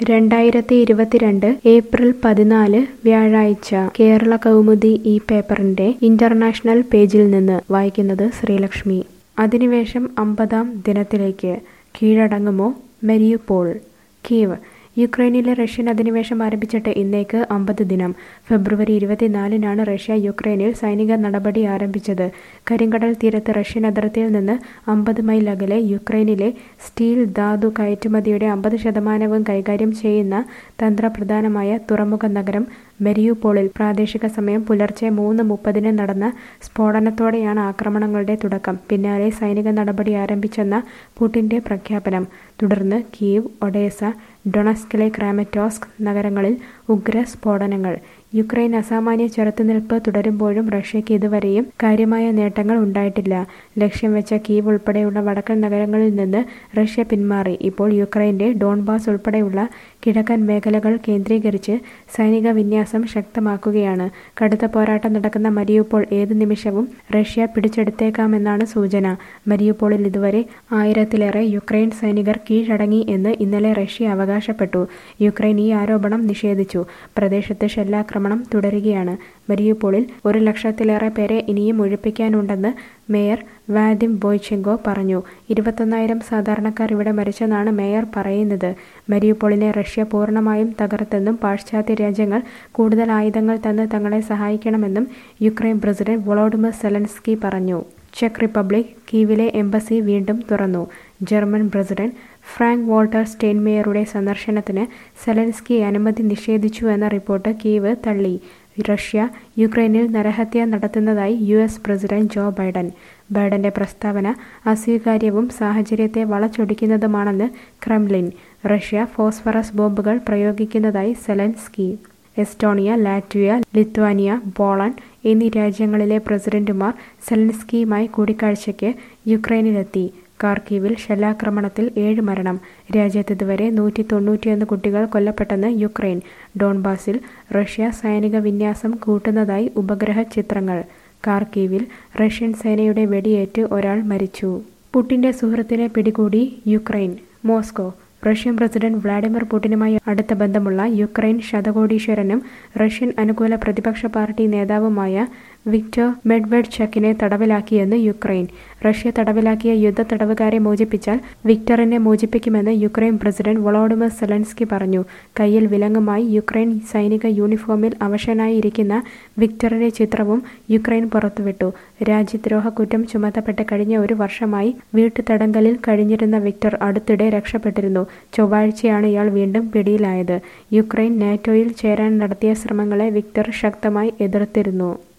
രണ്ടായിരത്തി ഇരുപത്തിരണ്ട് ഏപ്രിൽ പതിനാല് വ്യാഴാഴ്ച കേരള കൗമുദി ഈ പേപ്പറിന്റെ ഇന്റർനാഷണൽ പേജിൽ നിന്ന് വായിക്കുന്നത് ശ്രീലക്ഷ്മി അധിനിവേശം അമ്പതാം ദിനത്തിലേക്ക് കീഴടങ്ങുമോ മെരിയുപോൾ കീവ് യുക്രൈനിലെ റഷ്യൻ അധിനിവേശം ആരംഭിച്ചിട്ട് ഇന്നേക്ക് അമ്പത് ദിനം ഫെബ്രുവരി ഇരുപത്തിനാലിനാണ് റഷ്യ യുക്രൈനിൽ സൈനിക നടപടി ആരംഭിച്ചത് കരിങ്കടൽ തീരത്ത് റഷ്യൻ അതിർത്തിയിൽ നിന്ന് അമ്പത് മൈൽ അകലെ യുക്രൈനിലെ സ്റ്റീൽ ധാതു കയറ്റുമതിയുടെ അമ്പത് ശതമാനവും കൈകാര്യം ചെയ്യുന്ന തന്ത്രപ്രധാനമായ തുറമുഖ നഗരം മെരിയുപോളിൽ പ്രാദേശിക സമയം പുലർച്ചെ മൂന്ന് മുപ്പതിന് നടന്ന സ്ഫോടനത്തോടെയാണ് ആക്രമണങ്ങളുടെ തുടക്കം പിന്നാലെ സൈനിക നടപടി ആരംഭിച്ചെന്ന പുടിന്റെ പ്രഖ്യാപനം തുടർന്ന് കീവ് ഒഡേസ ഡൊണസ്കിലെ ക്രാമറ്റോസ്ക് നഗരങ്ങളിൽ ഉഗ്ര സ്ഫോടനങ്ങൾ യുക്രൈൻ അസാമാന്യ ചെറുത്തുനിൽപ്പ് തുടരുമ്പോഴും റഷ്യയ്ക്ക് ഇതുവരെയും കാര്യമായ നേട്ടങ്ങൾ ഉണ്ടായിട്ടില്ല ലക്ഷ്യം വെച്ച കീവ് ഉൾപ്പെടെയുള്ള വടക്കൻ നഗരങ്ങളിൽ നിന്ന് റഷ്യ പിന്മാറി ഇപ്പോൾ യുക്രൈന്റെ ഡോൺബാസ് ഉൾപ്പെടെയുള്ള കിഴക്കൻ മേഖലകൾ കേന്ദ്രീകരിച്ച് സൈനിക വിന്യാസം ശക്തമാക്കുകയാണ് കടുത്ത പോരാട്ടം നടക്കുന്ന മരിയുപോൾ ഏത് നിമിഷവും റഷ്യ പിടിച്ചെടുത്തേക്കാമെന്നാണ് സൂചന മരിയുപോളിൽ ഇതുവരെ ആയിരത്തിലേറെ യുക്രൈൻ സൈനികർ കീഴടങ്ങി എന്ന് ഇന്നലെ റഷ്യ അവകാശപ്പെട്ടു യുക്രൈൻ ഈ ആരോപണം നിഷേധിച്ചു പ്രദേശത്ത് ഷെല്ലാക്രമണം തുടരുകയാണ് മരിയുപോളിൽ ഒരു ലക്ഷത്തിലേറെ പേരെ ഇനിയും ഒഴിപ്പിക്കാനുണ്ടെന്ന് മേയർ വാദിം ബോയ്ചെങ്കോ പറഞ്ഞു ഇരുപത്തൊന്നായിരം സാധാരണക്കാർ ഇവിടെ മരിച്ചെന്നാണ് മേയർ പറയുന്നത് മരിയുപോളിനെ റഷ്യ പൂർണ്ണമായും തകർത്തെന്നും പാശ്ചാത്യ രാജ്യങ്ങൾ കൂടുതൽ ആയുധങ്ങൾ തന്ന് തങ്ങളെ സഹായിക്കണമെന്നും യുക്രൈൻ പ്രസിഡന്റ് വൊളോഡിമർ സെലൻസ്കി പറഞ്ഞു ചെക്ക് റിപ്പബ്ലിക് കീവിലെ എംബസി വീണ്ടും തുറന്നു ജർമ്മൻ പ്രസിഡന്റ് ഫ്രാങ്ക് വോൾട്ടർ സ്റ്റെയിൻമേയറുടെ സന്ദർശനത്തിന് സെലൻസ്കി അനുമതി നിഷേധിച്ചു എന്ന റിപ്പോർട്ട് കീവ് തള്ളി റഷ്യ യുക്രൈനിൽ നരഹത്യ നടത്തുന്നതായി U S president Joe Biden ബൈഡന്റെ പ്രസ്താവന അസ്വീകാര്യവും സാഹചര്യത്തെ വളച്ചൊടിക്കുന്നതുമാണെന്ന് ക്രെംലിൻ റഷ്യ ഫോസ്ഫറസ് ബോംബുകൾ പ്രയോഗിക്കുന്നതായി Zelensky Estonia Latvia Lithuania Poland എന്നീ രാജ്യങ്ങളിലെ പ്രസിഡന്റുമാർ സെലൻസ്കിയുമായി കൂടിക്കാഴ്ചയ്ക്ക് യുക്രൈനിലെത്തി കാർക്കീവിൽ ഷെല്ലാക്രമണത്തിൽ ഏഴ് മരണം രാജ്യത്ത് ഇതുവരെ നൂറ്റി തൊണ്ണൂറ്റിയൊന്ന് കുട്ടികൾ കൊല്ലപ്പെട്ടെന്ന് യുക്രൈൻ ഡോൺബാസിൽ റഷ്യ സൈനിക വിന്യാസം കൂട്ടുന്നതായി ഉപഗ്രഹ ചിത്രങ്ങൾ കാർക്കീവിൽ റഷ്യൻ സേനയുടെ വെടിയേറ്റ് ഒരാൾ മരിച്ചു പുട്ടിന്റെ സുഹൃത്തിനെ പിടികൂടി Ukraine Moscow Russian president Vladimir പുടിനുമായി അടുത്ത ബന്ധമുള്ള യുക്രൈൻ ശതകോടീശ്വരനും റഷ്യൻ അനുകൂല പ്രതിപക്ഷ പാർട്ടി നേതാവുമായ വിക്ടർ മെഡ്വെഡ്ചക്കിനെ തടവിലാക്കിയെന്ന് യുക്രൈൻ റഷ്യ തടവിലാക്കിയ യുദ്ധ തടവുകാരെ മോചിപ്പിച്ചാൽ വിക്ടറിനെ മോചിപ്പിക്കുമെന്ന് യുക്രൈൻ പ്രസിഡന്റ് വൊളോഡിമർ സെലൻസ്കി പറഞ്ഞു കയ്യിൽ വിലങ്ങുമായി യുക്രൈൻ സൈനിക യൂണിഫോമിൽ അവശനായി ഇരിക്കുന്ന വിക്ടറിന്റെ ചിത്രവും യുക്രൈൻ പുറത്തുവിട്ടു രാജ്യദ്രോഹ കുറ്റം ചുമത്തപ്പെട്ട് കഴിഞ്ഞ ഒരു വർഷമായി വീട്ടുതടങ്കലിൽ കഴിഞ്ഞിരുന്ന വിക്ടർ അടുത്തിടെ രക്ഷപ്പെട്ടിരുന്നു ചൊവ്വാഴ്ചയാണ് ഇയാൾ വീണ്ടും പിടിയിലായത് യുക്രൈൻ നാറ്റോയിൽ ചേരാൻ നടത്തിയ ശ്രമങ്ങളെ വിക്ടർ ശക്തമായി എതിർത്തിരുന്നു